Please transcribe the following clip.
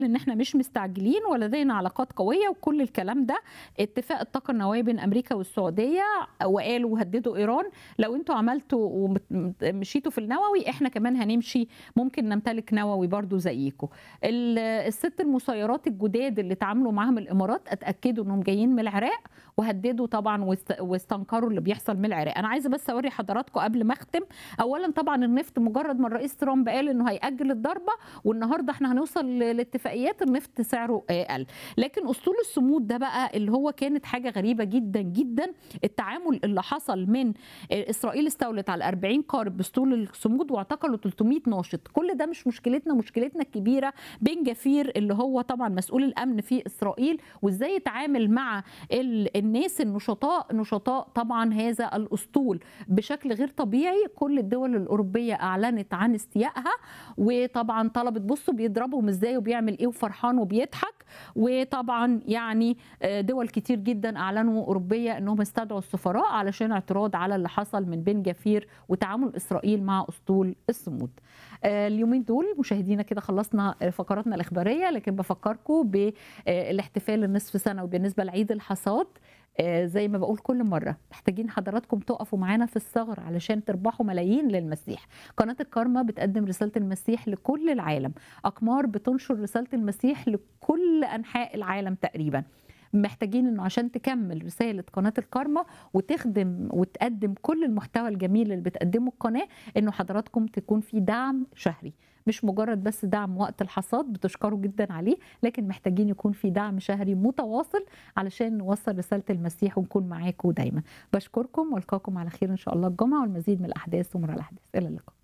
ان احنا مش مستعجلين ولدينا علاقات قويه وكل الكلام ده اتفاق الطاقه النوويه بين امريكا والسعوديه وقالوا هددوا ايران لو انتوا عملتوا ومشيتوا في النووي احنا كمان هنمشي ممكن نمتلك نووي برضو زيكم الست المسيرات الجداد اللي اتعاملوا معاهم الامارات اتاكدوا انهم جايين من العراق وهددوا طبعا واستنكروا اللي بيحصل من العراق انا عايزه بس اوري حضراتكم قبل ما اختم اولا طبعا النفط مجرد ما الرئيس ترامب قال انه هياجل الضربه والنهارده احنا هنوصل لاتفاقيات النفط سعره قل لكن اسطول الصمود ده بقى اللي هو كانت حاجه غريبه جدا جدا التعامل اللي حصل من اسرائيل استولت على 40 قارب باسطول الصمود واعتقلوا 300 ناشط كل ده مش مشكلتنا مشكلتنا الكبيره بين جفير اللي هو طبعا مسؤول الامن في اسرائيل وازاي يتعامل مع الناس النشطاء نشطاء طبعا هذا الاسطول بشكل غير طبيعي كل الدول الاوروبيه اعلنت عن استيائها وطبعا طلبت بصوا بيضربهم ازاي وبيعمل ايه وفرحان وبيضحك وطبعا يعني دول كتير جدا اعلنوا اوروبيه انهم استدعوا السفراء علشان اعتراض على اللي حصل من بين جفير وتعامل اسرائيل مع اسطول الصمود. اليومين دول مشاهدينا كده خلصنا فقراتنا الاخباريه لكن بفكركم بالاحتفال النصف سنه وبالنسبه لعيد الحصاد زي ما بقول كل مرة محتاجين حضراتكم تقفوا معانا في الثغر علشان تربحوا ملايين للمسيح قناة الكارما بتقدم رسالة المسيح لكل العالم أقمار بتنشر رسالة المسيح لكل أنحاء العالم تقريبا محتاجين انه عشان تكمل رساله قناه الكارما وتخدم وتقدم كل المحتوى الجميل اللي بتقدمه القناه انه حضراتكم تكون في دعم شهري مش مجرد بس دعم وقت الحصاد بتشكروا جدا عليه لكن محتاجين يكون في دعم شهري متواصل علشان نوصل رساله المسيح ونكون معاكم دايما بشكركم والقاكم على خير ان شاء الله الجمعه والمزيد من الاحداث ومرة الاحداث الى اللقاء